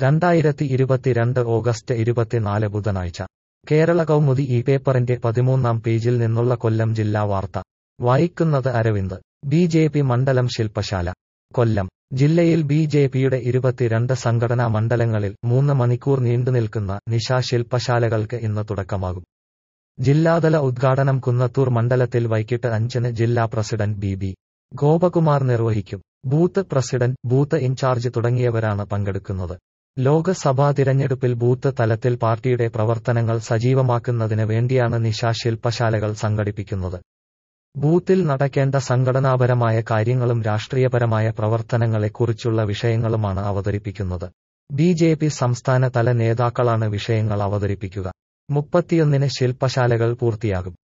രണ്ടായിരത്തി ഇരുപത്തിരണ്ട് ഓഗസ്റ്റ് ഇരുപത്തിനാല് ബുധനാഴ്ച കേരള കൗമുദി ഈ പേപ്പറിന്റെ പതിമൂന്നാം പേജിൽ നിന്നുള്ള കൊല്ലം ജില്ലാ വാർത്ത വായിക്കുന്നത് അരവിന്ദ് ബി ജെ പി മണ്ഡലം ശില്പശാല കൊല്ലം ജില്ലയിൽ ബി ജെ പിയുടെ ഇരുപത്തിരണ്ട് സംഘടനാ മണ്ഡലങ്ങളിൽ മൂന്ന് മണിക്കൂർ നീണ്ടുനിൽക്കുന്ന നിശാ ശില്പശാലകൾക്ക് ഇന്ന് തുടക്കമാകും ജില്ലാതല ഉദ്ഘാടനം കുന്നത്തൂർ മണ്ഡലത്തിൽ വൈകിട്ട് അഞ്ചിന് ജില്ലാ പ്രസിഡന്റ് ബി ബി ഗോപകുമാർ നിർവഹിക്കും ബൂത്ത് പ്രസിഡന്റ് ബൂത്ത് ഇൻചാർജ് തുടങ്ങിയവരാണ് പങ്കെടുക്കുന്നത് ലോക്സഭാ തിരഞ്ഞെടുപ്പിൽ ബൂത്ത് തലത്തിൽ പാർട്ടിയുടെ പ്രവർത്തനങ്ങൾ സജീവമാക്കുന്നതിന് വേണ്ടിയാണ് നിശാ ശില്പശാലകൾ സംഘടിപ്പിക്കുന്നത് ബൂത്തിൽ നടക്കേണ്ട സംഘടനാപരമായ കാര്യങ്ങളും രാഷ്ട്രീയപരമായ പ്രവർത്തനങ്ങളെക്കുറിച്ചുള്ള വിഷയങ്ങളുമാണ് അവതരിപ്പിക്കുന്നത് ബി ജെ പി സംസ്ഥാന തല നേതാക്കളാണ് വിഷയങ്ങൾ അവതരിപ്പിക്കുക മുപ്പത്തിയൊന്നിന് ശില്പശാലകൾ പൂർത്തിയാകും